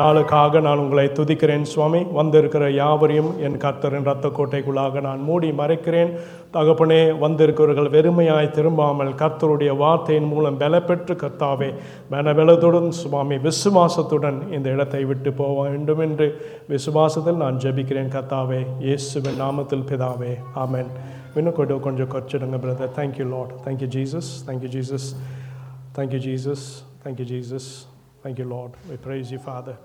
நாளுக்காக நான் உங்களை துதிக்கிறேன் சுவாமி வந்திருக்கிற யாவரையும் என் கர்த்தரின் இரத்த கோட்டைக்குள்ளாக நான் மூடி மறைக்கிறேன் தகப்பனே வந்திருக்கிறவர்கள் வெறுமையாய் திரும்பாமல் கர்த்தருடைய வார்த்தையின் மூலம் பலப்பெற்று கர்த்தாவே மனபலத்துடன் சுவாமி விசுவாசத்துடன் இந்த இடத்தை விட்டு போக வேண்டும் என்று விசுவாசத்தில் நான் ஜெபிக்கிறேன் கர்த்தாவே இயேசுவின் நாமத்தில் பிதாவே ஆமென் இன்னும் கொஞ்சம் கொஞ்சம் குறைச்சிடுங்க brother thank you Lord thank you Jesus thank you Jesus thank you Jesus thank you Jesus Thank you, Lord. We praise you, Father.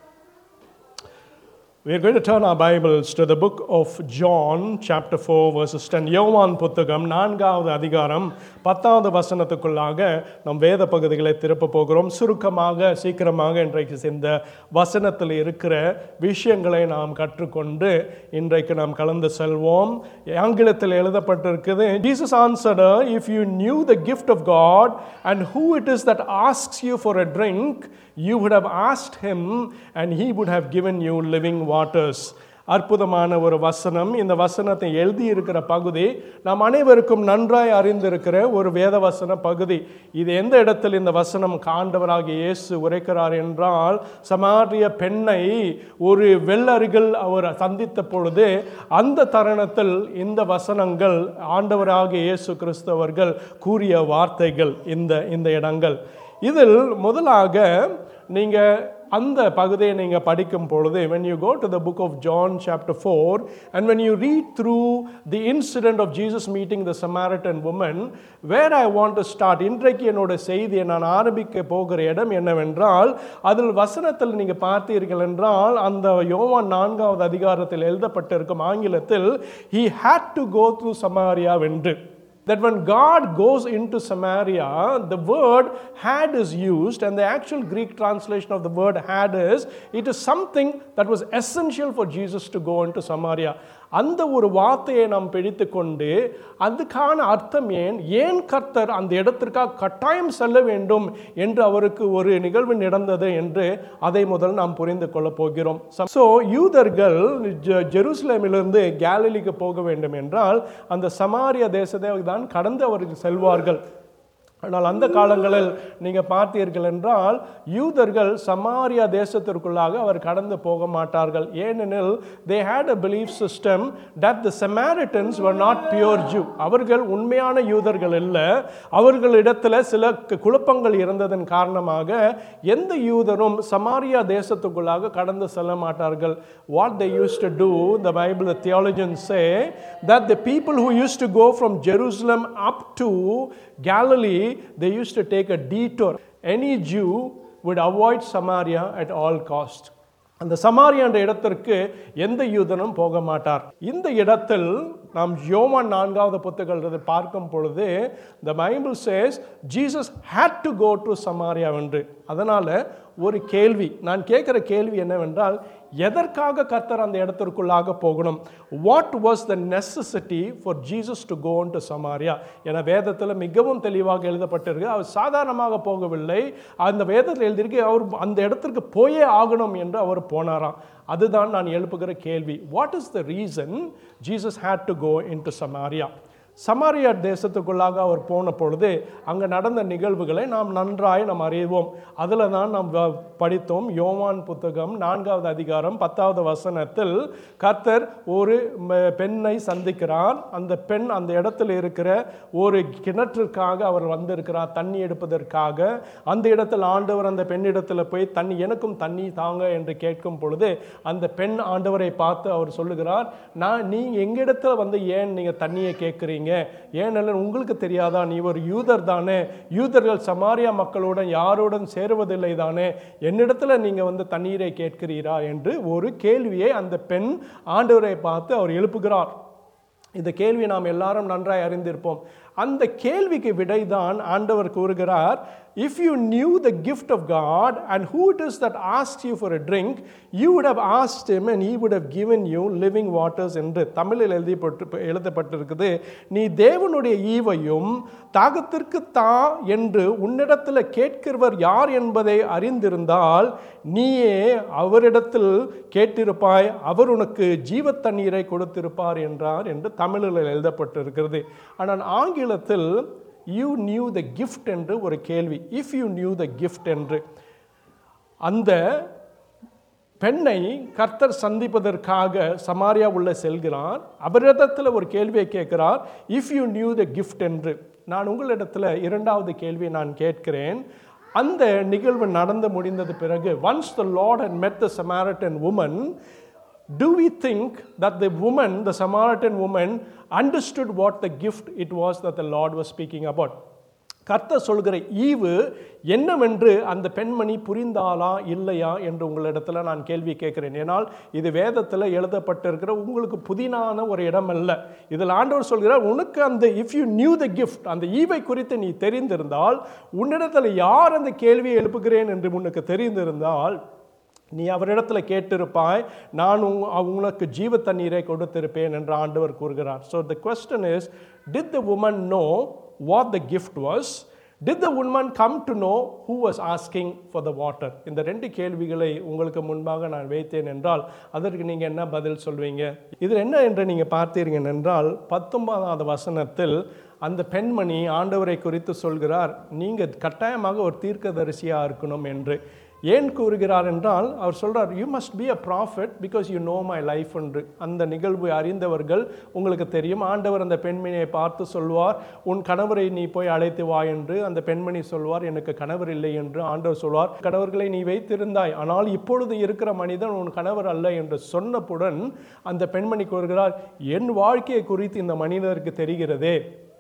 We are going to turn our Bibles to the book of John, chapter 4, verses 10. யோவான் புத்தகம் நான்காவது அதிகாரம் பத்தாவது வசனத்துக்குள்ளாக நம் வேத பகுதிகளை திருப்ப போகிறோம் சுருக்கமாக சீக்கிரமாக இன்றைக்கு இந்த வசனத்தில் இருக்கிற விஷயங்களை நாம் கற்றுக்கொண்டு இன்றைக்கு நாம் கலந்து செல்வோம் ஆங்கிலத்தில் எழுதப்பட்டிருக்குது Jesus answered if you knew the gift of God and who it is that asks you for a drink you would have asked him and he would have given you living waters அற்புதமான ஒரு வசனம் இந்த வசனத்தை எழுதியிருக்கிற பகுதி நாம் அனைவருக்கும் நன்றாய் அறிந்திருக்கிற ஒரு வேத வசன பகுதி இது எந்த இடத்தில் இந்த வசனம் காண்டவராகிய இயேசு உரைக்கிறார் என்றால் சமாரிய பெண்ணை ஒரு வெள்ளருகில் அவர் சந்தித்த பொழுது அந்த தருணத்தில் இந்த வசனங்கள் ஆண்டவராகிய இயேசு கிறிஸ்தவர்கள் கூறிய வார்த்தைகள் இந்த இந்த இடங்கள் இதில் முதலாக நீங்கள் அந்த பகுதியை நீங்கள் படிக்கும் பொழுது when you go to the book of John chapter 4 and when you read through the incident of Jesus meeting the Samaritan woman where I want to start இன்றைக்கு என்னோட செய்தியை நான் ஆரம்பிக்க போகிற இடம் என்னவென்றால் அதில் வசனத்தில் நீங்கள் பார்த்தீர்கள் என்றால் அந்த யோவான் நான்காவது அதிகாரத்தில் எழுதப்பட்டிருக்கும் ஆங்கிலத்தில் he had to go through Samaria வென்று that when God goes into Samaria, the word had is used, and the actual Greek translation of the word had is, it is something that was essential for Jesus to go into Samaria. அந்த ஒரு வார்த்தையை நாம் பிடித்து கொண்டு அதுக்கான அர்த்தம் ஏன் ஏன் கர்த்தர் அந்த இடத்திற்காக கட்டாயம் செல்ல வேண்டும் என்று அவருக்கு ஒரு நிகழ்வு நடந்தது என்று அதை முதல் நாம் புரிந்து கொள்ள போகிறோம் ஸோ யூதர்கள் ஜெருசலேமிலிருந்து கேலிலிக்கு போக வேண்டும் என்றால் அந்த சமாரிய தேசத்தை தான் கடந்து அவர்கள் செல்வார்கள் ஆனால் அந்த காலங்களில் நீங்கள் பார்த்தீர்கள் என்றால் யூதர்கள் சமாரியா தேசத்திற்குள்ளாக அவர் கடந்து போக மாட்டார்கள் ஏனெனில் they had a belief system that the Samaritans were not pure Jew அவர்கள் உண்மையான யூதர்கள் இல்லை அவர்களிடத்தில் சில குழப்பங்கள் இருந்ததன் காரணமாக எந்த யூதரும் சமாரியா தேசத்துக்குள்ளாக கடந்து செல்ல மாட்டார்கள் what they used to do the Bible theologians say that the people who used to go from Jerusalem up to Galilee, they used to take a detour. Any Jew would avoid Samaria at all cost. அந்த சமாரியா என்ற இடத்திற்கு எந்த யூதனும் போக மாட்டார் இந்த இடத்தில் நாம் யோவான் நான்காவது புத்தகத்தை பார்க்கும் பொழுது the Bible says Jesus had to go to Samaria என்று அதனால் ஒரு கேள்வி நான் கேட்குற கேள்வி என்னவென்றால் எதற்காக கர்த்தர் அந்த இடத்திற்குள்ளாக போகணும் what was the necessity for Jesus to go to Samaria என வேதத்தில் மிகவும் தெளிவாக எழுதப்பட்டிருக்கு அவர் சாதாரணமாக போகவில்லை அந்த வேதத்தில் எழுதியிருக்கு அவர் அந்த இடத்திற்கு போயே ஆகணும் என்று அவர் போனாராம் அதுதான் நான் எழுப்புகிற கேள்வி what is the reason Jesus had to go into Samaria Samaria தேசத்துக்குள்ளாக அவர் போன பொழுது அங்கே நடந்த நிகழ்வுகளை நாம் நன்றாய் நாம் அறிவோம் அதில் தான் நாம் படித்தோம் யோவான் புத்தகம் நான்காவது அதிகாரம் பத்தாவது வசனத்தில் கர்த்தர் ஒரு பெண்ணை சந்திக்கிறார் அந்த பெண் அந்த இடத்துல இருக்கிற ஒரு கிணற்றிற்காக அவர் வந்திருக்கிறார் தண்ணி எடுப்பதற்காக அந்த இடத்தில் ஆண்டவர் அந்த பெண்ணிடத்தில் போய் தண்ணி எனக்கும் தண்ணி தாங்க என்று கேட்கும் பொழுது அந்த பெண் ஆண்டவரை பார்த்து அவர் சொல்லுகிறார் நான் நீ எங்கிடத்துல வந்து ஏன் நீங்கள் தண்ணியை கேட்குறீங்க ஏனெனில் உங்களுக்கு தெரியாதா நீ ஒரு யூதர் தானே யூதர்கள் சமாரியா மக்களுடன் யாருடன் சேருவதில்லை தானே என்னிடத்துல நீங்க வந்து தண்ணீரை கேட்கிறீரா என்று ஒரு கேள்வியை அந்த பெண் ஆண்டவரை பார்த்து அவர் எழுப்புகிறார் இந்த கேள்வி நாம் எல்லாரும் நன்றாய் அறிந்திருப்போம் அந்த கேள்விக்கு விடைதான் ஆண்டவர் கூறுகிறார் if you knew the gift of God and who it is that ask you for a drink you would have asked him and he would have given you living waters என்று தமிழில் எழுதிப்பட்டு எழுதப்பட்டிருக்குது நீ தேவனுடைய ஈவையும் தாகத்திற்கு தா என்று உன்னிடத்தில் கேட்கிறவர் யார் என்பதை அறிந்திருந்தால் நீயே அவரிடத்தில் கேட்டிருப்பாய் அவர் உனக்கு ஜீவ தண்ணீரை கொடுத்திருப்பார் என்றார் என்று தமிழில் எழுதப்பட்டிருக்கிறது ஆனால் ஆங்கிலத்தில் யூ நியூ த கிஃப்ட் என்று ஒரு கேள்வி if you knew the gift என்று அந்த பெண்ணை கர்த்தர் சந்திப்பதற்காக சமாரியா உள்ள செல்கிறார் அவரிடத்தில் ஒரு கேள்வியை கேட்கிறார் if you knew the gift என்று நான் உங்களிடத்தில் இரண்டாவது கேள்வியை நான் கேட்கிறேன் அந்த நிகழ்வு நடந்து முடிந்தது பிறகு once the Lord and met the Samaritan woman do we think that the woman the Samaritan woman understood what the gift it was that the Lord was speaking about கர்த்தர் சொல்கிற ஈவு என்னவென்று அந்த பெண்மணி புரிந்தாளா இல்லையா என்று உங்களிடத்துல நான் கேள்வி கேட்கிறேன் ஏனால் இது வேதத்தில் எழுதப்பட்டிருக்கிற உங்களுக்கு புதினான ஒரு இடம் அல்ல இதில் ஆண்டவர் சொல்கிறார் உனக்கு அந்த if you knew the gift அந்த ஈவை குறித்து நீ தெரிந்திருந்தால் உன்னிடத்தில் யார் அந்த கேள்வியை எழுப்புகிறேன் என்று உனக்கு தெரிந்திருந்தால் நீ அவரிடத்துல கேட்டிருப்பாய் நான் உங் உங்களுக்கு ஜீவ தண்ணீரை கொடுத்திருப்பேன் என்று ஆண்டவர் கூறுகிறார் so the question is did the woman know what the gift was did the woman come to know who was asking for the water இந்த ரெண்டு கேள்விகளை உங்களுக்கு முன்பாக நான் வைத்தேன் என்றால் அதற்கு நீங்கள் என்ன பதில் சொல்வீங்க இதில் என்ன என்று நீங்கள் பார்த்தீர்கள் என்றால் பத்தொன்பதாவது வசனத்தில் அந்த பெண்மணி ஆண்டவரை குறித்து சொல்கிறார் நீங்கள் கட்டாயமாக ஒரு தீர்க்கதரிசியாக இருக்கணும் என்று ஏன் கூறுகிறார் என்றால் அவர் சொல்றார் you must be a prophet because you know my life என்று அந்த நிகழ்வு அறிந்தவர்கள் உங்களுக்கு தெரியும் ஆண்டவர் அந்த பெண்மணியை பார்த்து சொல்வார் உன் கணவரை நீ போய் அழைத்து வா என்று அந்த பெண்மணி சொல்வார் எனக்கு கணவர் இல்லை என்று ஆண்டவர் சொல்வார் கணவர்களை நீ வைத்திருந்தாய் ஆனால் இப்பொழுது இருக்கிற மனிதன் உன் கணவர் அல்ல என்று சொன்னப்புடன் அந்த பெண்மணி கூறுகிறார் என் வாழ்க்கையை குறித்து இந்த மனிதருக்கு தெரிகிறதே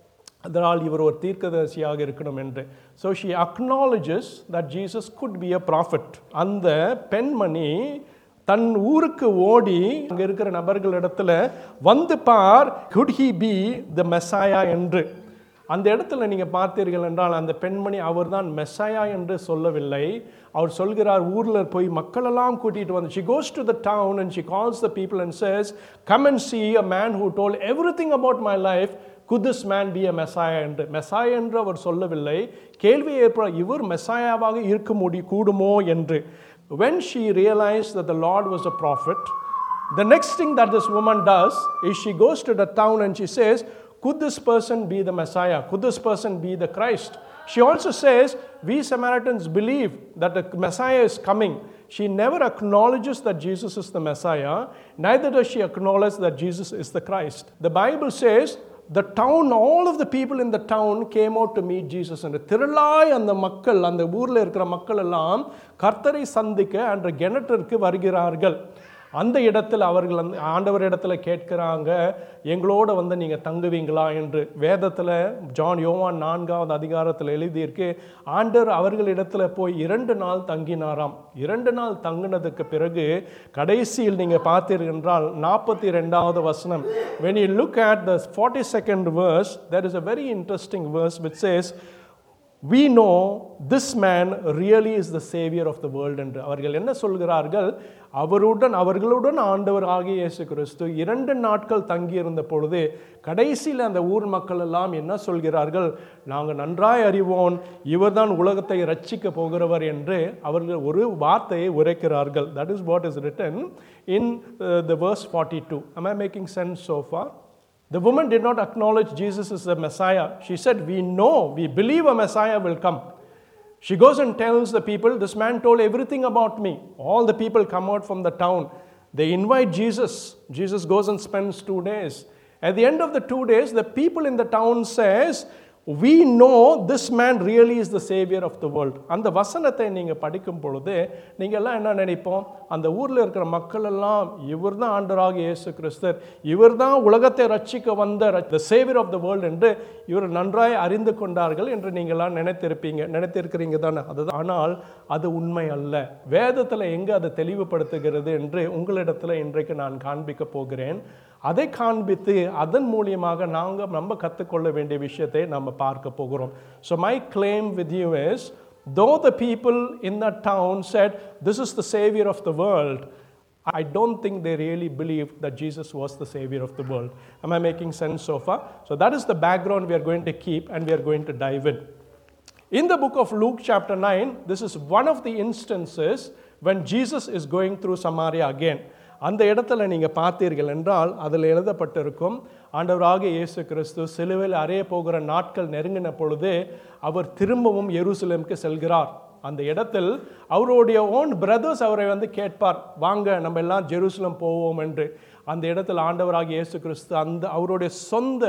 அதனால் இவர் ஒரு தீர்க்கதரிசியாக இருக்கணும் என்று so she acknowledges that Jesus could be a prophet அந்த பெண்மணி தன் ஊருக்கு ஓடி அங்கே இருக்கிற நபர்களிடத்துல வந்து பார் could he be the Messiah என்று அந்த இடத்துல நீங்கள் பார்த்தீர்கள் என்றால் அந்த பெண்மணி அவர்தான் மெஸ்ஸாயா என்று சொல்லவில்லை அவர் சொல்கிறார் ஊரில் போய் மக்களெல்லாம் கூட்டிகிட்டு வந்து she goes to the town and she calls the people and says come and see a man who told everything about my life could this man be a messiah என்று மெசாயா என்று அவர் சொல்லவில்லை கேள்வி ஏற்பட இவர் மெசாயாவாக இருக்க முடி கூடுமோ என்று when she realized that the lord was a prophet the next thing that this woman does is she goes to the town and she says could this person be the messiah could this person be the christ she also says we samaritans believe that the messiah is coming she never acknowledges that jesus is the messiah neither does she acknowledge that jesus is the christ the bible says the town all of the people in the town came out to meet jesus என்று திரளாய் அந்த மக்கள் அந்த ஊரில் இருக்கிற மக்கள் எல்லாம் கர்த்தரை சந்திக்க அன்ற கிணற்றிற்கு வருகிறார்கள் அந்த இடத்தில் அவர்கள் அந்த ஆண்டவர் இடத்துல கேட்கிறாங்க எங்களோட வந்து நீங்கள் தங்குவீங்களா என்று வேதத்தில் ஜான் யோவான் நான்காவது அதிகாரத்தில் எழுதியிருக்கு ஆண்டவர் அவர்களிடத்துல போய் இரண்டு நாள் தங்கினாராம் இரண்டு நாள் தங்கினதுக்கு பிறகு கடைசியில் நீங்கள் பார்த்தீர்கள் என்றால் நாற்பத்தி ரெண்டாவது வசனம் when you look at the 42nd verse there is a very interesting verse which says we know this man really is the savior of the world என்று அவர்கள் என்ன சொல்கிறார்கள் அவருடன் அவர்களுடன் ஆண்டவர் ஆகிய இயேசு கிறிஸ்து இரண்டு நாட்கள் தங்கியிருந்த பொழுது கடைசியில் அந்த ஊர் மக்கள் எல்லாம் என்ன சொல்கிறார்கள் நாங்கள் நன்றாய் அறிவோம் இவர்தான் உலகத்தை ரட்சிக்க போகிறவர் என்று அவர்கள் ஒரு வார்த்தையை உரைக்கிறார்கள் that is what is written in the verse forty two am I making sense so far The woman did not acknowledge Jesus as the Messiah. She said, We know, we believe a Messiah will come. She goes and tells the people, This man told everything about me. All the people come out from the town. They invite Jesus. Jesus goes and spends two days. At the end of the two days, the people in the town says, we know this man really is the savior of the world அந்த வசனத்தை நீங்கள் படிக்கும் பொழுது நீங்கள் எல்லாம் என்ன நினைப்போம் அந்த ஊரில் இருக்கிற மக்கள் எல்லாம் இவர் தான் ஆண்டராக இயேசு கிறிஸ்தர் இவர் தான் உலகத்தை ரட்சிக்க வந்த the saviour of the world என்று இவர் நன்றாய் அறிந்து கொண்டார்கள் என்று நீங்களாம் நினைத்திருப்பீங்க நினைத்திருக்கிறீங்க தானே அதுதான் ஆனால் அது உண்மை அல்ல வேதத்தில் எங்கே அதை தெளிவுபடுத்துகிறது என்று உங்களிடத்தில் இன்றைக்கு நான் காண்பிக்க போகிறேன் அதை காண்பித்து அதன் மூலியமாக நாங்கள் நம்ம கற்றுக்கொள்ள வேண்டிய விஷயத்தை நம்ம பார்க்க போகிறோம் so my claim with you is though the people in the town said this is the saviour of the world I don't think they really believed that Jesus was the Savior of the world. Am I making sense so far? So, that is the background we are going to keep and we are going to dive in. In the book of Luke, chapter 9, this is one of the instances when Jesus is going through Samaria again. அந்த இடத்துல நீங்கள் பார்த்தீர்கள் என்றால் அதில் எழுதப்பட்டிருக்கும் ஆண்டவராக இயேசு கிறிஸ்து சிலுவையில் அறைய போகிற நாட்கள் நெருங்கின பொழுது அவர் திரும்பவும் எருசலேமுக்கு செல்கிறார் அந்த இடத்தில் அவருடைய ஓன் பிரதர்ஸ் அவரை வந்து கேட்பார் வாங்க நம்ம எல்லாம் ஜெருசலம் போவோம் என்று அந்த இடத்துல ஆண்டவராகிய இயேசு கிறிஸ்து அந்த அவருடைய சொந்த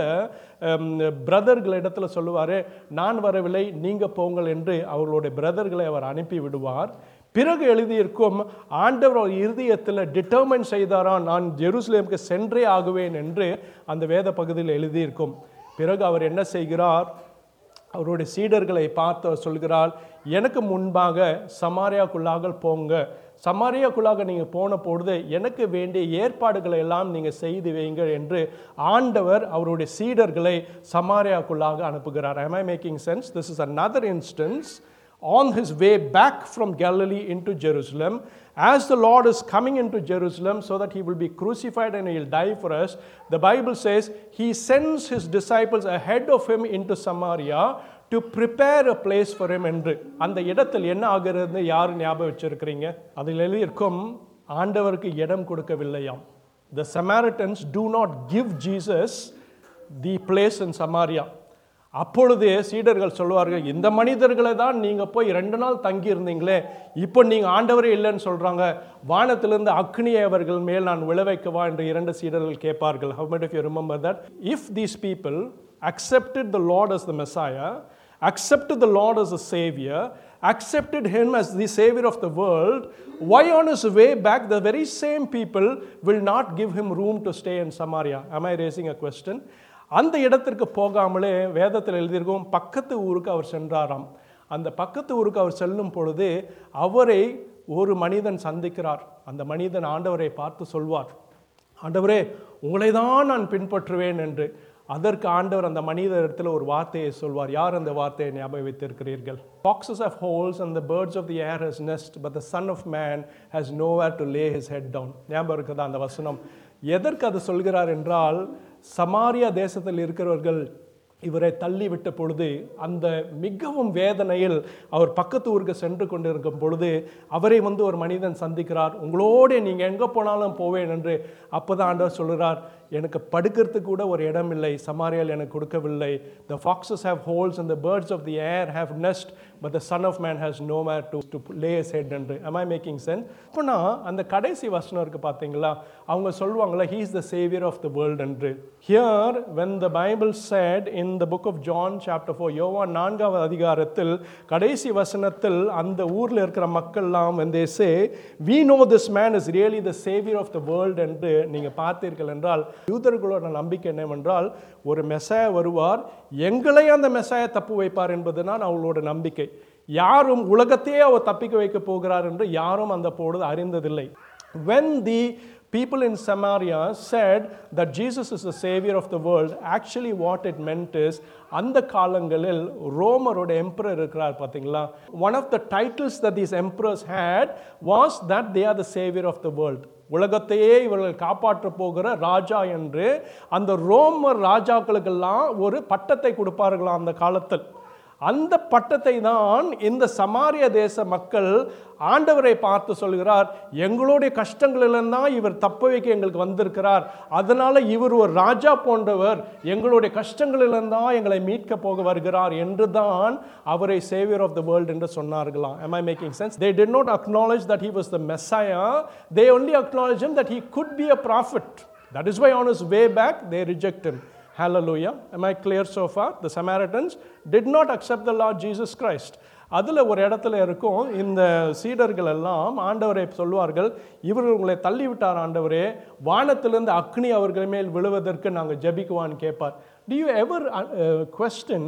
பிரதர்கள் இடத்துல சொல்லுவார் நான் வரவில்லை நீங்கள் போங்கள் என்று அவர்களுடைய பிரதர்களை அவர் அனுப்பி விடுவார் பிறகு எழுதியிருக்கும் ஆண்டவர் அவர் இருதயத்தில் டிட்டர்மைன் செய்தாரா நான் ஜெருசலேமுக்கு சென்றே ஆகுவேன் என்று அந்த வேத பகுதியில் எழுதியிருக்கும் பிறகு அவர் என்ன செய்கிறார் அவருடைய சீடர்களை பார்த்து அவர் சொல்கிறார் எனக்கு முன்பாக சமாரியாக்குள்ளாக போங்க சமாரியாக்குள்ளாக நீங்கள் போன பொழுது எனக்கு வேண்டிய ஏற்பாடுகளை எல்லாம் நீங்கள் செய்து வைங்க என்று ஆண்டவர் அவருடைய சீடர்களை சமாரியாக்குள்ளாக அனுப்புகிறார் am i making sense this is another instance on his way back from Galilee into Jerusalem, as the Lord is coming into Jerusalem so that he will be crucified and he'll die for us, the Bible says he sends his disciples ahead of him into Samaria to prepare a place for him என்று அந்த இடத்தில் என்ன ஆகிறது யார் ஞாபகம் வச்சிருக்கிறீங்க அதில் எழுதியிருக்கும் ஆண்டவருக்கு இடம் கொடுக்கவில்லையாம் the Samaritans do not give Jesus the place in Samaria அப்பொழுது சீடர்கள் சொல்லுவார்கள் இந்த மனிதர்களை தான் நீங்கள் போய் ரெண்டு நாள் தங்கி இருந்தீங்களே இப்போ நீங்கள் ஆண்டவரே இல்லைன்னு சொல்கிறாங்க வானத்திலிருந்து அக்னியை அவர்கள் மேல் நான் விளைவைக்கவா என்று இரண்டு சீடர்கள் கேட்பார்கள் how many of you remember that if these people accepted the lord as the messiah accepted the lord as a savior accepted him as the savior of the world why on his way back the very same people will not give him room to stay in samaria am i raising a question அந்த இடத்திற்கு போகாமலே வேதத்தில் எழுதியிருக்கும் பக்கத்து ஊருக்கு அவர் சென்றாராம் அந்த பக்கத்து ஊருக்கு அவர் செல்லும் பொழுது அவரை ஒரு மனிதன் சந்திக்கிறார் அந்த மனிதன் ஆண்டவரை பார்த்து சொல்வார் ஆண்டவரே உங்களை தான் நான் பின்பற்றுவேன் என்று அதற்கு ஆண்டவர் அந்த மனித இடத்துல ஒரு வார்த்தையை சொல்வார் யார் அந்த வார்த்தையை ஞாபகம் வைத்திருக்கிறீர்கள் Foxes have holes and the birds of the air has nest but the son of man has nowhere to lay his head down ஞாபகம் இருக்குதா அந்த வசனம் எதற்கு அது சொல்கிறார் என்றால் சமாரியா தேசத்தில் இருக்கிறவர்கள் இவரை தள்ளிவிட்ட பொழுது அந்த மிகவும் வேதனையில் அவர் பக்கத்து ஊருக்கு சென்று கொண்டிருக்கும் பொழுது அவரை வந்து ஒரு மனிதன் சந்திக்கிறார் உங்களோட நீங்கள் எங்கே போனாலும் போவேன் என்று அப்போ தான் ஆண்டவர் சொல்கிறார் எனக்கு படுக்கிறதுக்கு கூட ஒரு இடம் இல்லை சமாரியால் எனக்கு கொடுக்கவில்லை the foxes have holes and the birds of the air have nest but the son of man has nowhere to to lay head என்று am i மேக்கிங் சென்ஸ் இப்போனா அந்த கடைசி வசனம் இருக்குது பார்த்தீங்களா அவங்க சொல்லுவாங்களா he is the saviour of the world என்று here when the Bible said in the book of John chapter four யோவான் நான்காவது அதிகாரத்தில் கடைசி வசனத்தில் அந்த ஊரில் இருக்கிற மக்கள்லாம் வந்து say we know this man is really the saviour of the world என்று நீங்கள் பார்த்தீர்கள் என்றால் யூதர்களோட நம்பிக்கை என்னவென்றால் ஒரு மெசாய வருவார் எங்களை அந்த மெசாய தப்பு வைப்பார் என்பதுதான் அவங்களோட நம்பிக்கை யாரும் உலகத்தையே அவர் தப்பிக்க வைக்க போகிறார் என்று யாரும் அந்த பொழுது அறிந்ததில்லை when the people in Samaria said that Jesus is the savior of the world actually what it meant is அந்த காலங்களில் ரோமரோட எம்பரர் இருக்கிறார் பார்த்தீங்களா one of the titles that these emperors had was that they are the savior of the world உலகத்தையே இவர்கள் காப்பாற்ற போகிற ராஜா என்று அந்த ரோமர் ராஜாக்களுக்கெல்லாம் ஒரு பட்டத்தை கொடுப்பார்களாம் அந்த காலத்தில் அந்த பட்டத்தை தான் இந்த சமாரிய தேச மக்கள் ஆண்டவரை பார்த்து சொல்கிறார் எங்களுடைய கஷ்டங்களில்தான் இவர் தப்ப வைக்க எங்களுக்கு வந்திருக்கிறார் அதனால இவர் ஒரு ராஜா போன்றவர் எங்களுடைய கஷ்டங்களில்தான் எங்களை மீட்க போக வருகிறார் என்று தான் அவரை சேவியர் ஆஃப் த வேர்ல்ட் என்று சொன்னார்களாம் am i making sense they did not acknowledge that he was the messiah they only acknowledged him that he could be a prophet that is why on his way back they reject him Hallelujah. Am I clear so far? The Samaritans did not accept the Lord Jesus Christ. அதில் ஒரு இடத்துல இருக்கும் இந்த சீடர்கள் எல்லாம் ஆண்டவரை சொல்வார்கள் இவர்கள் உங்களை தள்ளிவிட்டார் ஆண்டவரே வானத்திலிருந்து அக்னி அவர்கள் மேல் விழுவதற்கு நாங்கள் ஜபிக்குவான்னு கேட்பார் do you ever question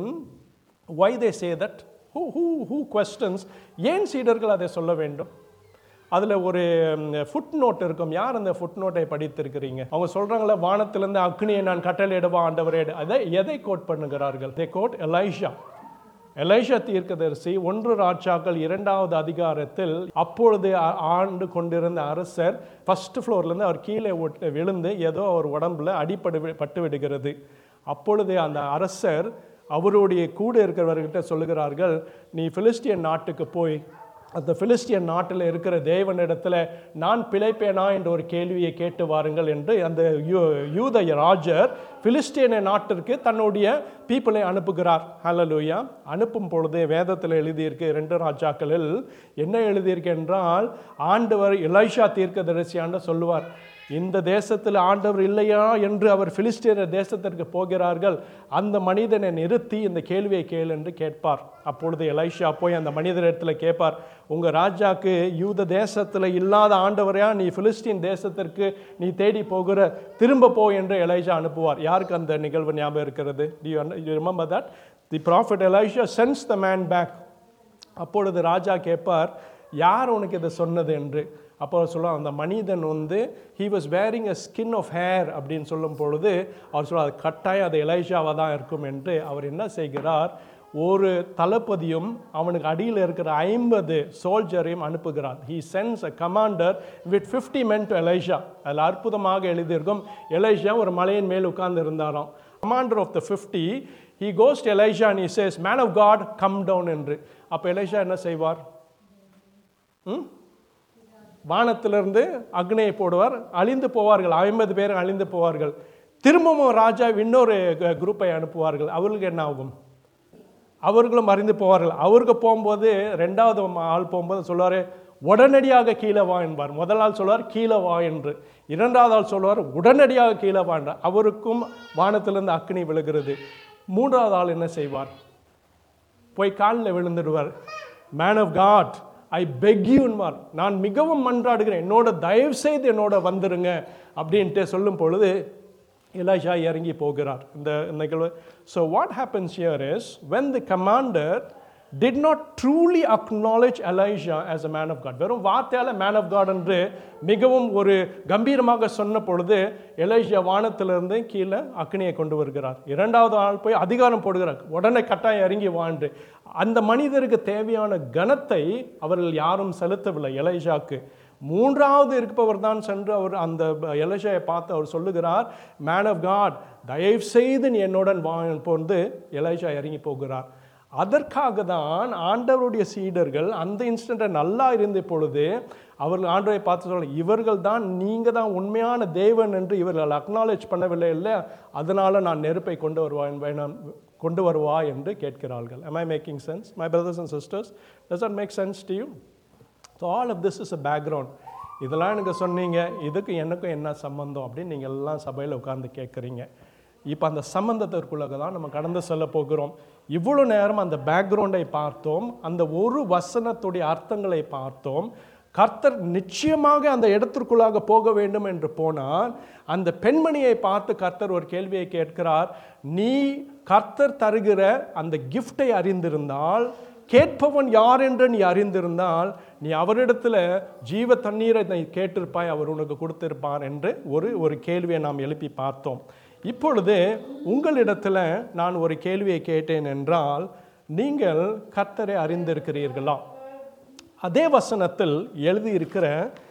why they say that who who who questions ஏன் சீடர்கள் அதை சொல்ல வேண்டும் அதில் ஒரு ஃபுட் நோட் இருக்கும் யார் அந்த ஃபுட் நோட்டை படித்திருக்கிறீங்க அவங்க சொல்கிறாங்களே வானத்திலிருந்து அக்னியை நான் கட்டளையிடுவா ஆண்டவரே அதை எதை கோட் பண்ணுகிறார்கள் தே கோட் எலைஷா எலைஷா தீர்க்கதரிசி ஒன்று ராஜாக்கள் இரண்டாவது அதிகாரத்தில் அப்பொழுது ஆ- ஆண்டு கொண்டிருந்த அரசர் ஃபர்ஸ்ட் ஃப்ளோர்லேருந்து அவர் கீழே ஒட்டு விழுந்து ஏதோ அவர் உடம்புல அடிப்படு வி- பட்டு விடுகிறது அப்பொழுது அந்த அரசர் அவருடைய கூட இருக்கிறவர்கிட்ட சொல்லுகிறார்கள் நீ பிலிஸ்டியன் நாட்டுக்கு போய் அந்த பிலிஸ்டியன் நாட்டில் இருக்கிற தேவனிடத்தில் நான் பிழைப்பேனா என்ற ஒரு கேள்வியை கேட்டு வாருங்கள் என்று அந்த யூ யூத ராஜர் பிலிஸ்டியன நாட்டிற்கு தன்னுடைய பீப்புளை அனுப்புகிறார் ஹalleluya அனுப்பும் பொழுது வேதத்தில் எழுதியிருக்கு ரெண்டு ராஜாக்களில் என்ன எழுதியிருக்கு என்றால் ஆண்டவர் எலைஷா தீர்க்கதரிசியாண்டு சொல்லுவார் இந்த தேசத்தில் ஆண்டவர் இல்லையா என்று அவர் பிலிஸ்டியர் தேசத்திற்கு போகிறார்கள் அந்த மனிதனை நிறுத்தி இந்த கேள்வியை கேள் என்று கேட்பார் அப்பொழுது எலைஷா போய் அந்த மனிதரிடத்தில் கேட்பார் உங்கள் ராஜாக்கு யூத தேசத்தில் இல்லாத ஆண்டவரையா நீ பிலிஸ்டீன் தேசத்திற்கு நீ தேடி போகிற திரும்ப போ என்று எலைஷா அனுப்புவார் யாருக்கு அந்த நிகழ்வு ஞாபகம் இருக்கிறது you remember that the prophet Elisha sends the man back அப்பொழுது ராஜா கேட்பார் யார் உனக்கு இதை சொன்னது என்று அப்போ சொல்லுவார் அந்த மனிதன் வந்து he was wearing a skin of hair அப்படின்னு சொல்லும் பொழுது அவர் சொல்லுவார் அது கட்டாயம் அது எலைஷாவாக தான் இருக்கும் என்று அவர் என்ன செய்கிறார் ஒரு தளபதியும் அவனுக்கு அடியில் இருக்கிற ஐம்பது சோல்ஜரையும் அனுப்புகிறார் he sends a commander with fifty men to Elisha அதில் அற்புதமாக எழுதியிருக்கும் எலைஷா ஒரு மலையின் மேல் உட்கார்ந்து இருந்தாராம் commander of the fifty he goes to Elisha and he says man of God come down என்று அப்போ எலைஷா என்ன செய்வார் ம் வானத்திலிருந்து அக்னியை போடுவார் அழிந்து போவார்கள் ஐம்பது பேர் அழிந்து போவார்கள் திரும்பவும் ராஜா இன்னொரு க- குரூப்பை அனுப்புவார்கள் அவர்களுக்கு என்ன ஆகும் அவர்களும் அறிந்து போவார்கள் அவருக்கு போகும்போது ரெண்டாவது ஆள் போகும்போது சொல்லுவார் உடனடியாக கீழே வா என்பார் முதல் ஆள் சொல்லுவார் கீழே வா என்று இரண்டாவது ஆள் சொல்லுவார் உடனடியாக கீழே வா என்றார் அவருக்கும் வானத்திலிருந்து அக்னி விழுகிறது மூன்றாவது ஆள் என்ன செய்வார் போய் காலில் விழுந்துடுவார் man of God I beg you now நான் மிகவும் மன்றாடுகிறேன் என்னோட தயவு செய்து என்னோட வந்துருங்க அப்படின்ட்டு சொல்லும் பொழுது எலாஷா இறங்கி போகிறார் இந்த நிகழ்வு so what happens here is when the commander did not truly acknowledge Elijah as a man of God வெறும் வார்த்தையால மேன் ஆஃப் காட் என்று மிகவும் ஒரு கம்பீரமாக சொன்ன பொழுது எலைஷா வானத்திலிருந்து கீழே அக்னியை கொண்டு வருகிறார் இரண்டாவது ஆள் போய் அதிகாரம் போடுகிறார் உடனே கட்டாயம் இறங்கி வாண்டு அந்த மனிதருக்கு தேவையான கனத்தை அவர்கள் யாரும் செலுத்தவில்லை எலைஷாக்கு மூன்றாவது இருப்பவர் தான் சென்று அவர் அந்த எலைஷாயை பார்த்து அவர் சொல்லுகிறார் மேன் ஆஃப் காட் தயவு செய்து நீ என்னுடன் வா போந்து எலைஷா இறங்கி போகிறார் அதற்காக தான் ஆண்டவருடைய சீடர்கள் அந்த இன்ஸ்டண்ட்டை நல்லா இருந்த பொழுது அவர்கள் ஆண்டவரை பார்த்து சொல்ல இவர்கள் தான் நீங்கள் தான் உண்மையான தேவன் என்று இவர்கள் அக்னாலேஜ் பண்ணவில்லை இல்லை அதனால நான் நெருப்பை கொண்டு வருவா வேணாம் கொண்டு வருவா என்று கேட்கிறார்கள் am i making sense my brothers and sisters does that make sense to you so all of this is a background இதெல்லாம் எனக்கு சொன்னீங்க இதுக்கு எனக்கும் என்ன சம்பந்தம் அப்படின்னு நீங்கள் எல்லாம் சபையில் உட்கார்ந்து கேட்குறீங்க இப்போ அந்த சம்பந்தத்திற்குள்ளாக தான் நம்ம கடந்து செல்ல போகிறோம் இவ்வளோ நேரம் அந்த பேக்ரவுண்டை பார்த்தோம் அந்த ஒரு வசனத்துடைய அர்த்தங்களை பார்த்தோம் கர்த்தர் நிச்சயமாக அந்த இடத்திற்குள்ளாக போக வேண்டும் என்று போனால் அந்த பெண்மணியை பார்த்து கர்த்தர் ஒரு கேள்வியை கேட்கிறார் நீ கர்த்தர் தருகிற அந்த கிஃப்டை அறிந்திருந்தால் கேட்பவன் யார் என்று நீ அறிந்திருந்தால் நீ அவரிடத்துல ஜீவ தண்ணீரை நீ கேட்டிருப்பாய் அவர் உனக்கு கொடுத்திருப்பார் என்று ஒரு ஒரு கேள்வியை நாம் எழுப்பி பார்த்தோம் இப்பொழுது உங்களிடத்துல நான் ஒரு கேள்வியை கேட்டேன் என்றால் நீங்கள் கர்த்தரை அறிந்திருக்கிறீர்களா அதே வசனத்தில் எழுதியிருக்கிற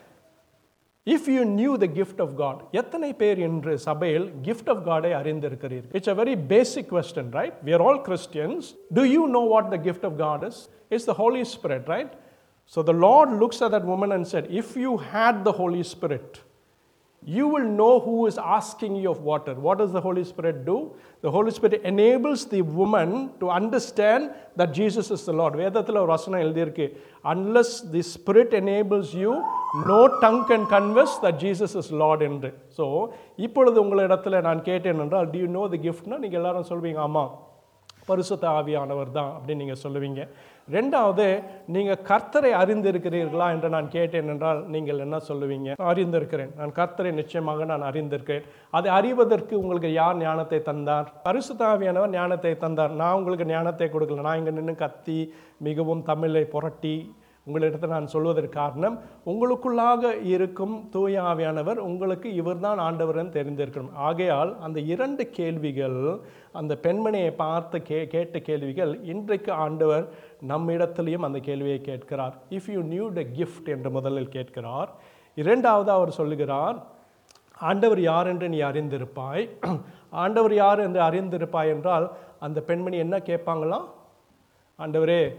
if you knew the gift of God எத்தனை பேர் இன்று சபையில் கிஃப்ட் ஆஃப் காடை அறிந்திருக்கிறீர்கள் it's a very basic question right we are all Christians do you know what the gift of god is it's the holy spirit right so the lord looks at that woman and said if you had the holy spirit you will know who is asking you of water. What does the Holy Spirit do? The Holy Spirit enables the woman to understand that Jesus is the Lord. வேதத்தில் ஒரு வசனம் எழுதியிருக்கு unless the Spirit enables you, no tongue can converse that Jesus is Lord என்று so இப்பொழுது உங்களிடத்தில் நான் கேட்டேன் என்றால் do you know the giftனா நீங்கள் எல்லாரும் சொல்வீங்க ஆமாம் பரிசுத்த ஆவியானவர் தான் அப்படின்னு நீங்கள் சொல்லுவீங்க ரெண்டாவது நீங்கள் கர்த்தரை அறிந்திருக்கிறீர்களா என்று நான் கேட்டேன் என்றால் நீங்கள் என்ன சொல்லுவீங்க அறிந்திருக்கிறேன் நான் கர்த்தரை நிச்சயமாக நான் அறிந்திருக்கிறேன் அதை அறிவதற்கு உங்களுக்கு யார் ஞானத்தை தந்தார் பரிசுத்த ஆவியானவர் ஞானத்தை தந்தார் நான் உங்களுக்கு ஞானத்தை கொடுக்கல நான் இங்கே நின்று கத்தி மிகவும் தமிழை புரட்டி உங்களிடத்தில் நான் சொல்வதற்கு காரணம் உங்களுக்குள்ளாக இருக்கும் தூய ஆவியானவர் உங்களுக்கு இவர்தான் ஆண்டவர்னு தெரிந்திருக்கணும் ஆகையால் அந்த இரண்டு கேள்விகள் அந்த பெண்மணியை பார்த்து கே கேட்ட கேள்விகள் இன்றைக்கு ஆண்டவர் நம்மிடத்திலையும் அந்த கேள்வியை கேட்கிறார் if you knew the gift என்று முதலில் கேட்கிறார் இரண்டாவது அவர் சொல்லுகிறார் ஆண்டவர் யார் என்று நீ அறிந்திருப்பாய் ஆண்டவர் யார் என்று அறிந்திருப்பாய் என்றால் அந்த பெண்மணி என்ன கேட்பாங்களாம் ஆண்டவரே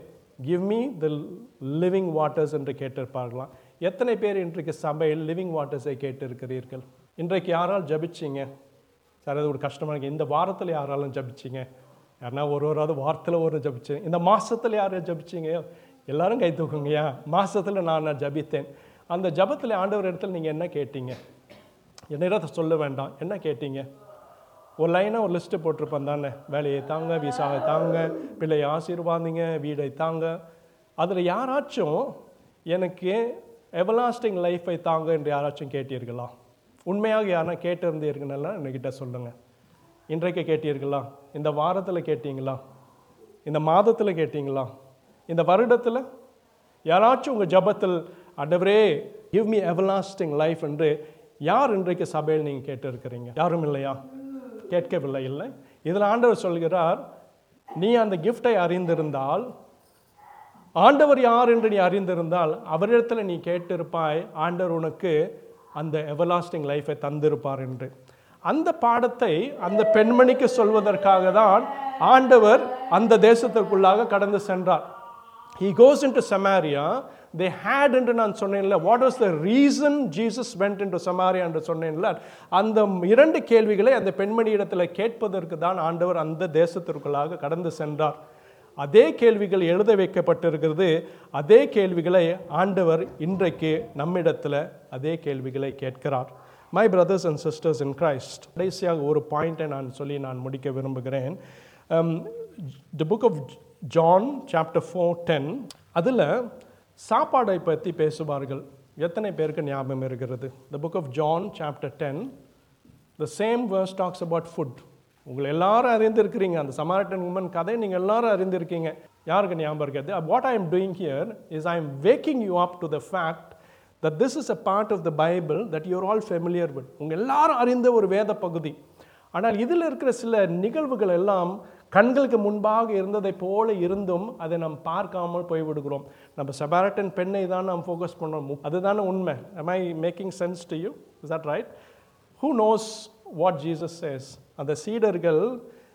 give me the living waters என்று கேட்டிருப்பார்களாம் எத்தனை பேர் இன்றைக்கு சபையில் லிவிங் வாட்டர்ஸை கேட்டிருக்கிறீர்கள் இன்றைக்கு யாரால் ஜபிச்சிங்க சார் அது ஒரு கஷ்டமாக இருக்கு இந்த வாரத்தில் யாராலும் ஜபிச்சிங்க யாருன்னா ஒரு ஒருவாவது வாரத்தில் ஒரு ஜபிச்சேன் இந்த மாசத்துல யாரும் ஜபிச்சிங்க எல்லாரும் கை தூக்குங்கய்யா மாசத்துல நான் நான் ஜபித்தேன் அந்த ஜபத்தில் ஆண்டவர் இடத்துல நீங்கள் என்ன கேட்டீங்க என்னிடத்தை சொல்ல வேண்டாம் என்ன கேட்டீங்க ஒரு லைனாக ஒரு லிஸ்ட்டு போட்டிருப்பேன் தானே வேலையை தாங்க விசாவை தாங்க பிள்ளையை ஆசீர்வாதிங்க வீடை தாங்க அதில் யாராச்சும் எனக்கு எவர்லாஸ்டிங் லைஃப்பை தாங்க என்று யாராச்சும் கேட்டீர்களா உண்மையாக யாரா கேட்டிருந்தீர்களா என்கிட்ட சொல்லுங்கள் இன்றைக்கு கேட்டீர்களா இந்த வாரத்தில் கேட்டீங்களா இந்த மாதத்தில் கேட்டீங்களா இந்த வருடத்தில் யாராச்சும் உங்கள் ஜபத்தில் அடவரே கிவ் மீ எவர்லாஸ்டிங் லைஃப் என்று யார் இன்றைக்கு சபையில் நீங்கள் கேட்டிருக்கிறீங்க யாரும் இல்லையா கேட்கவில்லை இல்லை இதில் ஆண்டவர் சொல்கிறார் நீ அந்த கிஃப்டை அறிந்திருந்தால் ஆண்டவர் யார் என்று நீ அறிந்திருந்தால் அவரிடத்தில் நீ கேட்டிருப்பாய் ஆண்டவர் உனக்கு அந்த எவர்லாஸ்டிங் லைஃபை தந்திருப்பார் என்று அந்த பாடத்தை அந்த பெண்மணிக்கு சொல்வதற்காக தான் ஆண்டவர் அந்த தேசத்திற்குள்ளாக கடந்து சென்றார் he goes into Samaria they had என்று நான் சொன்னேன்ல what was the reason Jesus went into Samaria என்று சொன்னேன்ல அந்த இரண்டு கேள்விகளை அந்த பெண்மணி இடத்துல கேட்பதற்கு தான் ஆண்டவர் அந்த தேசத்திற்குள்ளாக கடந்து சென்றார் அதே கேள்விகள் எழுத வைக்கப்பட்டிருக்கிறது அதே கேள்விகளை ஆண்டவர் இன்றைக்கு நம்மிடத்தில் அதே கேள்விகளை கேட்கிறார் my brothers and sisters in Christ கடைசியாக ஒரு பாயிண்ட்டை நான் சொல்லி நான் முடிக்க விரும்புகிறேன் the book of John chapter four ten அதில் சாப்பாடை பற்றி பேசுவார்கள் எத்தனை பேருக்கு ஞாபகம் இருக்கிறது the book of John chapter ten the same verse talks about food உங்களை எல்லாரும் அறிந்திருக்கிறீங்க அந்த சமாரிட்டன் உமன் கதை நீங்கள் எல்லாரும் அறிந்திருக்கீங்க யாருக்கு ஞாபகம் இருக்கிறது what I am doing here is I am waking you up to the fact that this is a part of the Bible that you're all familiar with உங்கள் எல்லாரும் அறிந்த ஒரு வேத பகுதி ஆனால் இதில் இருக்கிற சில நிகழ்வுகள் எல்லாம் கண்களுக்கு முன்பாக இருந்ததை போல இருந்தும் அதை நாம் பார்க்காமல் போய்விடுகிறோம் நம்ம செபாரட்டன் பெண்ணை தான் நாம் ஃபோக்கஸ் பண்ணோம் அதுதானே உண்மை am I making sense to you is that right who knows what Jesus says அந்த சீடர்கள்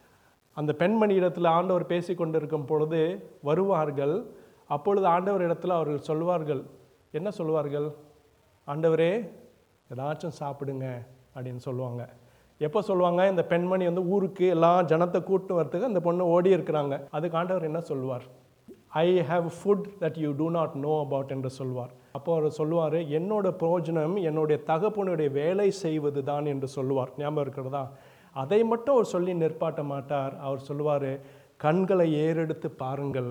அந்த பெண்மணி இடத்துல ஆண்டவர் பேசி கொண்டிருக்கும் பொழுது வருவார்கள் அப்பொழுது ஆண்டவர் இடத்துல அவர்கள் சொல்வார்கள் என்ன சொல்வார்கள் ஆண்டவரே ஏதாச்சும் சாப்பிடுங்க அப்படின்னு சொல்லுவாங்க எப்போ சொல்லுவாங்க இந்த பெண்மணி வந்து ஊருக்கு எல்லா ஜனத்தை கூட்டு வரத்துக்கு அந்த பொண்ணு ஓடி இருக்கிறாங்க அதுக்கு ஆண்டவர் என்ன சொல்லுவார் I have food that you do not know about என்று சொல்வார் அப்போ அவர் சொல்லுவார் என்னோட பிரயோஜனம் என்னுடைய தகப்பனுடைய வேலை செய்வது தான் என்று சொல்லுவார் ஞாபகம் இருக்கிறதா அதை மட்டும் அவர் சொல்லி நிற்பாட்ட மாட்டார் அவர் சொல்லுவார் கண்களை ஏறெடுத்து பாருங்கள்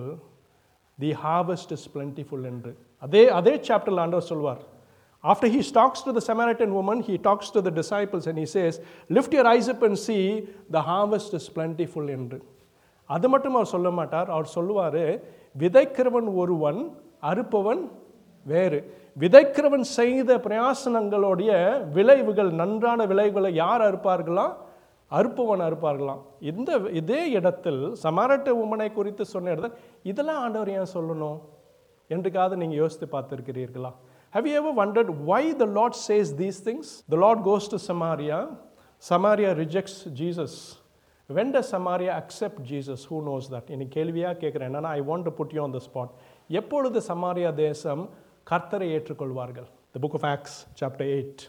தி ஹார்வெஸ்ட் இஸ் plentiful என்று அதே அதே சாப்டரில் ஆண்டவர் சொல்வார் After he talks to the Samaritan woman, he talks to the disciples and he says, Lift your eyes up and see, the harvest is plentiful என்று அது மட்டும் அவர் சொல்ல மாட்டார் அவர் சொல்லுவார் விதைக்கிறவன் ஒருவன் அறுப்பவன் வேறு விதைக்கிறவன் செய்த பிரயாசனங்களுடைய விளைவுகள் நன்றான விளைவுகளை யார் அறுப்பார்களா அறுப்பவன் அறுப்பார்களாம் இந்த இதே இடத்தில் சமாரட்ட உமனை குறித்து சொன்ன இடத்துல இதெல்லாம் ஆண்டவர் ஏன் சொல்லணும் என்றுக்காவது நீங்கள் யோசித்து பார்த்துருக்கிறீர்களா Have you ever wondered why the Lord says these things? The Lord goes to Samaria. Samaria rejects Jesus. When does Samaria accept Jesus? Who knows that? இன்னைக்கு கேள்வியாக கேட்குறேன் என்னன்னா I want to put you on the spot எப்பொழுது Samaria தேசம் கர்த்தரை ஏற்றுக்கொள்வார்கள் the book of Acts chapter eight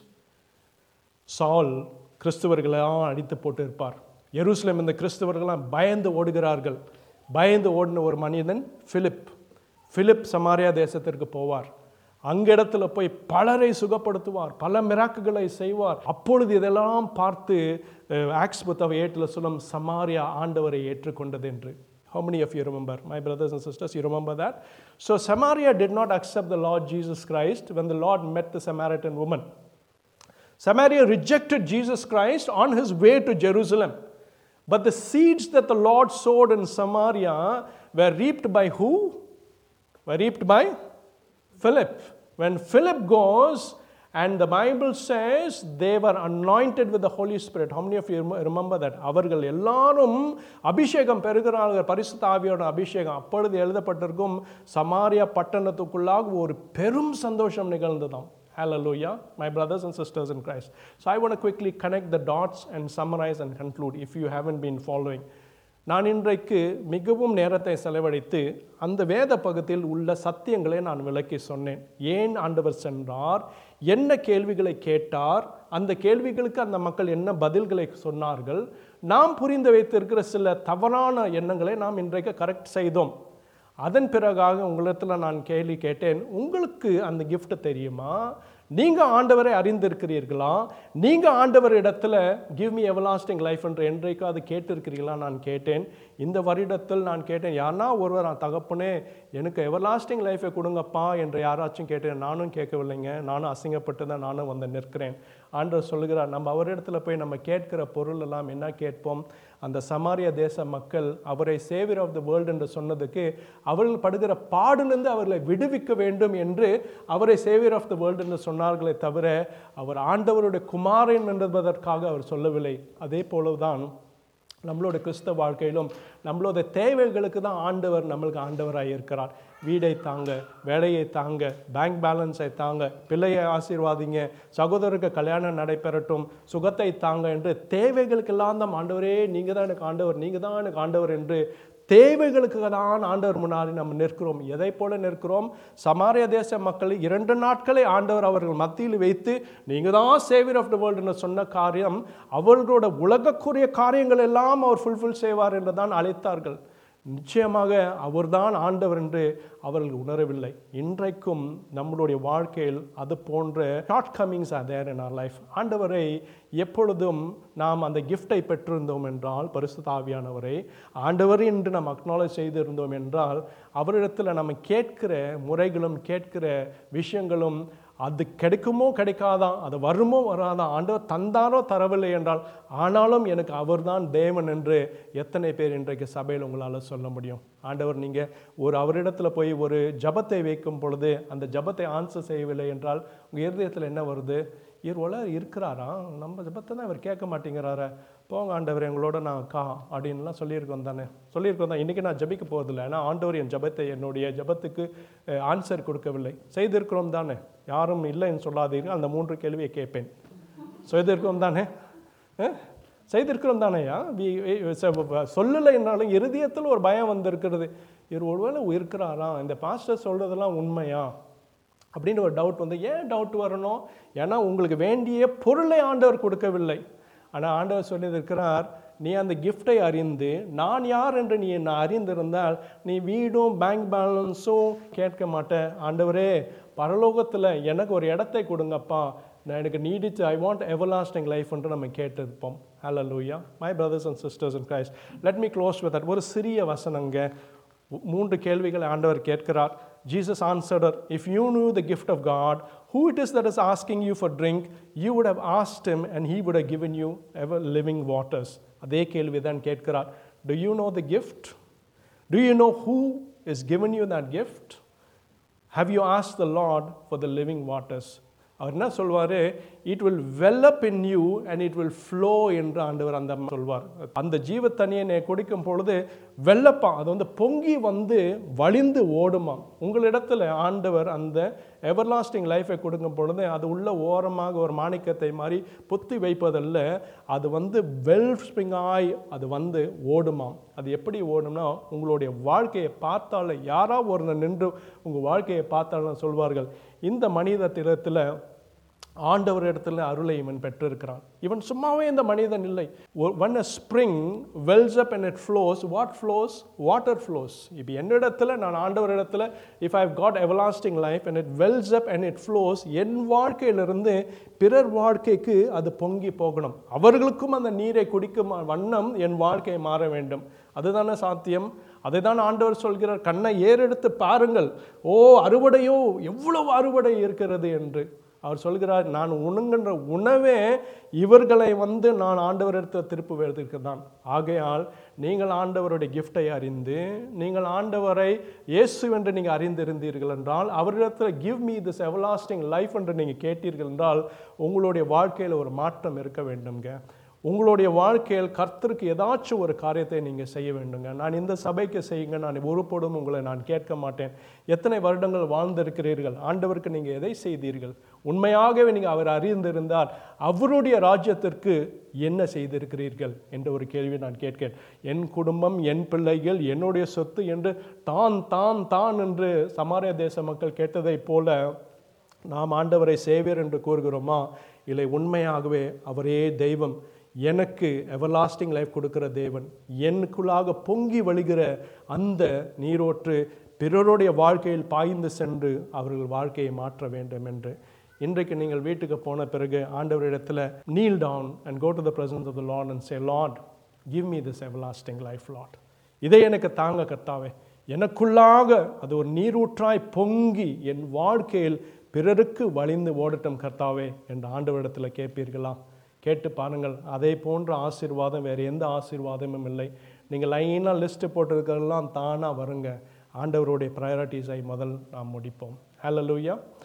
Saul கிறிஸ்துவர்களெல்லாம் அடித்து போட்டு இருப்பார் எருசலேம் இந்த கிறிஸ்தவர்கள்லாம் பயந்து ஓடுகிறார்கள் பயந்து ஓடின ஒரு மனிதன் பிலிப் பிலிப் சமாரியா தேசத்திற்கு போவார் அங்கிடத்துல போய் பலரை சுகப்படுத்துவார் பல மிராக்குகளை செய்வார் அப்பொழுது இதெல்லாம் பார்த்து ஆக்ஸ் புத்தக ஏட்டில் சொல்லும் சமாரியா ஆண்டவரை ஏற்றுக்கொண்டது என்று How many of you remember? My brothers and sisters, you remember that? So Samaria did not accept the Lord Jesus Christ when the Lord met the Samaritan woman. Samaria rejected Jesus Christ on his way to Jerusalem. But the seeds that the Lord sowed in Samaria were reaped by who? Were reaped by Philip. When Philip goes, and the Bible says they were anointed with the Holy Spirit. How many of you rem- remember that? அவர்கள் எல்லாரும் அபிஷேகம் பெறுகிறார்கள் பரிசுத்த ஆவியோட அபிஷேகம் அப்பொழுது எழுதப்பட்டிருக்கும் சமாரியா பட்டணத்துக்குள்ளாக ஒரு பெரும் சந்தோஷம் நிகழ்ந்ததாம் Hallelujah, my brothers and sisters in Christ. So I want to quickly connect the dots and summarize and conclude if you haven't been following. நான் இன்றைக்கு மிகவும் நேரத்தை செலவழித்து அந்த வேத பகுதியில் உள்ள சத்தியங்களை நான் விளக்கி சொன்னேன் ஏன் ஆண்டவர் சென்றார் என்ன கேள்விகளை கேட்டார் அந்த கேள்விகளுக்கு அந்த மக்கள் என்ன பதில்களை சொன்னார்கள் நாம் புரிந்து வைத்திருக்கிற சில தவறான எண்ணங்களை நாம் இன்றைக்கு கரெக்ட் செய்தோம் அதன் பிறகாக உங்களிடத்தில் நான் கேள்வி கேட்டேன் உங்களுக்கு அந்த gift தெரியுமா நீங்கள் ஆண்டவரை அறிந்திருக்கிறீர்களா நீங்கள் ஆண்டவர் இடத்துல கிவ் மீ எவர்லாஸ்டிங் லைஃப் என்று என்றைக்காவது கேட்டிருக்கிறீர்களா நான் கேட்டேன் இந்த வருடத்தில் நான் கேட்டேன் யாருன்னா ஒருவர் "நான் தகப்பனே எனக்கு எவர்லாஸ்டிங் லைஃபை கொடுங்கப்பா என்று யாராச்சும் கேட்டேன் நானும் கேட்கவில்லைங்க நானும் அசிங்கப்பட்டு தான் நானும் வந்து நிற்கிறேன் ஆண்டவர் சொல்லுகிறார் நம்ம அவரிடத்துல போய் நம்ம கேட்கிற பொருள் எல்லாம் என்ன கேட்போம் அந்த சமாரிய தேச மக்கள் அவரை சேவியர் ஆஃப் த வேர்ல்டு என்று சொன்னதுக்கு அவர்கள் படுகிற பாடிலிருந்து அவர்களை விடுவிக்க வேண்டும் என்று அவரை சேவியர் ஆஃப் த வேர்ல்டு என்று சொன்னார்களே தவிர அவர் ஆண்டவருடைய குமாரன் என்பதற்காக அவர் சொல்லவில்லை அதே போலதான் நம்மளோட கிறிஸ்தவ வாழ்க்கையிலும் நம்மளோட தேவைகளுக்கு தான் ஆண்டவர் நம்மளுக்கு ஆண்டவராக இருக்கிறார் வீடை தாங்க வேலையை தாங்க பேங்க் பேலன்ஸை தாங்க பிள்ளையை ஆசீர்வாதிங்க சகோதரருக்கு கல்யாணம் நடைபெறட்டும் சுகத்தை தாங்க என்று தேவைகளுக்கெல்லாம் தான் ஆண்டவரே நீங்கள் தான் எனக்கு ஆண்டவர் நீங்கள் தான் எனக்கு ஆண்டவர் என்று தேவைகளுக்கு தான் ஆண்டவர் முன்னாடி நம்ம நிற்கிறோம் எதை போல நிற்கிறோம் சமாரிய தேச மக்கள் இரண்டு நாட்களை ஆண்டவர் அவர்கள் மத்தியில் வைத்து நீங்கள் தான் சேவியர் ஆஃப் த வேர்ல்டுன்னு சொன்ன காரியம் அவர்களோட உலகக்குரிய காரியங்கள் எல்லாம் அவர் ஃபுல்ஃபில் செய்வார் என்று தான் அழைத்தார்கள் நிச்சயமாக அவர்தான் ஆண்டவர் என்று அவர்கள் உணரவில்லை இன்றைக்கும் நம்மளுடைய வாழ்க்கையில் அது போன்ற shortcomings are there in our life ஆண்டவரை எப்பொழுதும் நாம் அந்த கிஃப்டை பெற்றிருந்தோம் என்றால் பரிசுத்த ஆவியானவரை ஆண்டவர் என்று நாம் அக்னாலேஜ் செய்திருந்தோம் என்றால் அவரிடத்தில் நம்ம கேட்கிற முறைகளும் கேட்கிற விஷயங்களும் அது கிடைக்குமோ கிடைக்காதா அது வருமோ வராதா ஆண்டவர் தந்தாரோ தரவில்லை என்றால் ஆனாலும் எனக்கு அவர்தான் தேவன் என்று எத்தனை பேர் இன்றைக்கு சபையில் உங்களால் சொல்ல முடியும் ஆண்டவர் நீங்கள் ஒரு அவரிடத்துல போய் ஒரு ஜபத்தை வைக்கும் பொழுது அந்த ஜபத்தை ஆன்சர் செய்யவில்லை என்றால் உங்கள் இருதயத்தில் என்ன வருது இவர் உல இருக்கிறாரா நம்ம ஜபத்தை தான் இவர் கேட்க மாட்டேங்கிறாரா போங்க ஆண்டவர் எங்களோட நான் கா அப்படின்லாம் சொல்லியிருக்கோம் தானே சொல்லியிருக்கோம் தான் இன்றைக்கி நான் ஜபிக்க போவதில்லை ஏன்னா ஆண்டவர் என் ஜபத்தை என்னுடைய ஜபத்துக்கு ஆன்சர் கொடுக்கவில்லை செய்திருக்கிறோம் தானே யாரும் இல்லைன்னு சொல்லாதீர்கள் அந்த மூன்று கேள்வியை கேட்பேன் செய்திருக்கிறோம் தானே அஹ்? செய்திருக்கிறோம் தானேயா வி- வி- ச- சொல்லலை என்றாலும் இருதயத்தில் ஒரு பயம் வந்திருக்கிறது இவர் ஒருவேளை இருக்கிறாரா இந்த பாஸ்டர் சொல்றதெல்லாம் உண்மையா அப்படின்னு ஒரு டவுட் வந்து ஏன் டவுட் வரணும் ஏன்னா உங்களுக்கு வேண்டிய பொருளை ஆண்டவர் கொடுக்கவில்லை ஆனால் ஆண்டவர் சொல்லியிருக்கிறார் நீ அந்த கிஃப்டை அறிந்து நான் யார் என்று நீ என்னை அறிந்திருந்தால் நீ வீடும் பேங்க் பேலன்ஸும் கேட்க மாட்டேன் ஆண்டவரே பரலோகத்தில் எனக்கு ஒரு இடத்தை கொடுங்கப்பா நான் எனக்கு நீடிச்சு ஐ வாண்ட் எவர்லாஸ்டிங் லைஃப் என்று நம்ம கேட்டிருப்போம் hallelujah my brothers and sisters and Christ let me close with that ஒரு சிறிய வசனங்க மூன்று கேள்விகளை ஆண்டவர் கேட்கிறார் Jesus answered if you knew the gift of God, who it is that is asking you for drink, you would have asked him and he would have given you ever living waters. அதே கேள்வி தான் கேட்கிறார் Do you know the gift? Do you know who is given you that gift? Have you asked the Lord for the living waters? அவர் என்ன சொல்வார் it will well up in you and it will flow என்று ஆண்டவர் அந்த சொல்வார் அந்த ஜீவ தண்ணியை நீ குடிக்கும் பொழுது வெள்ளப்பான் அது வந்து பொங்கி வந்து வழிந்து ஓடுமாம் உங்களிடத்துல ஆண்டவர் அந்த எவர்லாஸ்டிங் லைஃபை கொடுக்கும் பொழுது அது உள்ள ஓரமாக ஒரு மாணிக்கத்தை மாதிரி பொத்தி வைப்பதல்ல அது வந்து வெல் ஸ்ப்ரிங்காய் அது வந்து ஓடுமாம் அது எப்படி ஓடும்னா உங்களுடைய வாழ்க்கையை பார்த்தால யாரா ஒரு நின்று உங்கள் வாழ்க்கையை பார்த்தாலும் சொல்வார்கள் இந்த மனிதத்திடத்தில் ஆண்டவர் இடத்துல அருளை இவன் பெற்றிருக்கிறான் இவன் சும்மாவே இந்த மனிதன் இல்லை one a spring wells up and it flows what flows water flows இப்போ என்னிடத்துல நான் ஆண்டவர் இடத்துல if I got everlasting life and it wells up and it flows என் வாழ்க்கையிலிருந்து பிறர் வாழ்க்கைக்கு அது பொங்கி போகணும் அவர்களுக்கும் அந்த நீரை குடிக்கும் வண்ணம் என் வாழ்க்கை மாற வேண்டும் அதுதானே சாத்தியம் அதை தான் ஆண்டவர் சொல்கிறார் கண்ணை ஏறெடுத்து பாருங்கள் ஓ அறுவடையோ எவ்வளவு அறுவடை இருக்கிறது என்று அவர் சொல்கிறார் நான் உண்ணுகின்ற உணவே இவர்களை வந்து நான் ஆண்டவரிடத்தில் திருப்புவதற்கு தான் ஆகையால் நீங்கள் ஆண்டவருடைய கிஃப்டை அறிந்து நீங்கள் ஆண்டவரை இயேசு என்று நீங்கள் அறிந்திருந்தீர்கள் என்றால் அவரிடத்தில் give me this everlasting life என்று நீங்கள் கேட்டீர்கள் என்றால் உங்களுடைய வாழ்க்கையில் ஒரு மாற்றம் இருக்க வேண்டுங்க உங்களுடைய வாழ்க்கையில் கர்த்தருக்கு ஏதாச்சும் ஒரு காரியத்தை நீங்கள் செய்ய வேண்டுங்க நான் இந்த சபைக்கு செய்யுங்க நான் ஒருபோதும் உங்களை நான் கேட்க மாட்டேன் எத்தனை வருடங்கள் வாழ்ந்திருக்கிறீர்கள் ஆண்டவருக்கு நீங்கள் எதை செய்தீர்கள் உண்மையாகவே நீங்கள் அவர் அறிந்திருந்தால் அவருடைய ராஜ்யத்திற்கு என்ன செய்திருக்கிறீர்கள் என்ற ஒரு கேள்வி நான் கேட்கிறேன் என் குடும்பம் என் பிள்ளைகள் என்னுடைய சொத்து என்று தான் தான் தான் என்று சமாரிய தேச மக்கள் கேட்டதைப் போல நாம் ஆண்டவரை சேவியர் என்று கூறுகிறோமா இல்லை உண்மையாகவே அவரே தெய்வம் எனக்கு எவர்லாஸ்டிங் லைஃப் கொடுக்கிற தேவன் எனக்குள்ளாக பொங்கி வழிகிற அந்த நீரோற்று பிறருடைய வாழ்க்கையில் பாய்ந்து சென்று அவர்கள் வாழ்க்கையை மாற்ற வேண்டும் என்று இன்றைக்கு நீங்கள் வீட்டுக்கு போன பிறகு ஆண்டவரிடத்தில் kneel down and go to the presence of the Lord and say Lord give me this everlasting life Lord இதை எனக்கு தாங்க கர்த்தாவே எனக்குள்ளாக அது ஒரு நீரூற்றாய் பொங்கி என் வாழ்க்கையில் பிறருக்கு வழிந்து ஓடட்டும் கர்த்தாவே என்ற ஆண்டவரிடத்தில் கேட்பீர்களா கேட்டு பாருங்கள் அதே போன்ற ஆசீர்வாதம் வேறு எந்த ஆசீர்வாதமும் இல்லை நீங்கள் லைனாக லிஸ்ட்டு போட்டிருக்கிறதெல்லாம் தானாக வருங்க ஆண்டவருடைய ப்ரையாரிட்டிஸை முதல் நாம் முடிப்போம் ஹalleluya